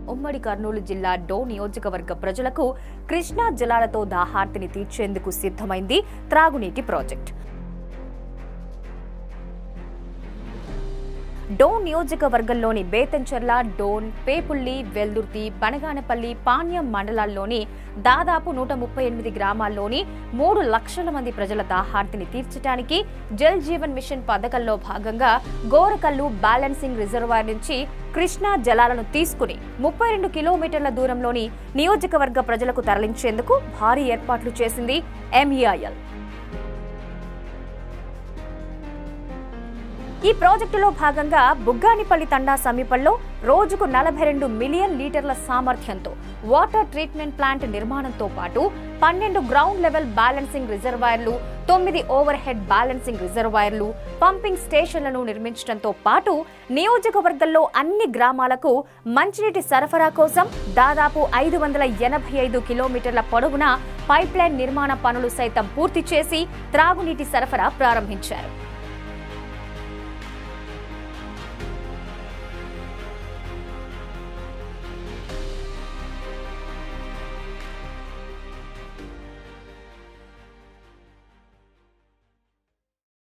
ఉమ్మడి కర్నూలు జిల్లా డో నియోజకవర్గ ప్రజలకు కృష్ణా జలాలతో దాహార్తిని తీర్చేందుకు సిద్ధమైంది త్రాగునీటి ప్రాజెక్ట్ డోన్ నియోజకవర్గంలోని బేతంచెర్ల డోన్ పేపుల్లి వెల్దుర్తి బనగానపల్లి పాణ్యం మండలాల్లోని దాదాపు నూట ముప్పై ఎనిమిది గ్రామాల్లోని మూడు లక్షల మంది ప్రజల దాహార్తిని తీర్చడానికి జల్ జీవన్ మిషన్ పథకంలో భాగంగా గోరకల్లు బ్యాలెన్సింగ్ రిజర్వాయర్ నుంచి కృష్ణా జలాలను తీసుకుని ముప్పై రెండు కిలోమీటర్ల దూరంలోని నియోజకవర్గ ప్రజలకు తరలించేందుకు భారీ ఏర్పాట్లు చేసింది ఎంఈఐఎల్ ఈ ప్రాజెక్టులో భాగంగా బుగ్గానిపల్లి తండా సమీపంలో రోజుకు నలభై రెండు మిలియన్ లీటర్ల సామర్థ్యంతో వాటర్ ట్రీట్మెంట్ ప్లాంట్ నిర్మాణంతో పాటు పన్నెండు గ్రౌండ్ లెవెల్ బ్యాలెన్సింగ్ రిజర్వాయర్లు తొమ్మిది ఓవర్ హెడ్ బ్యాలెన్సింగ్ రిజర్వాయర్లు పంపింగ్ స్టేషన్లను నిర్మించడంతో పాటు నియోజకవర్గంలో అన్ని గ్రామాలకు మంచినీటి సరఫరా కోసం దాదాపు ఐదు వందల ఎనభై ఐదు కిలోమీటర్ల పొడవున పైప్లైన్ నిర్మాణ పనులు సైతం పూర్తి చేసి త్రాగునీటి సరఫరా ప్రారంభించారు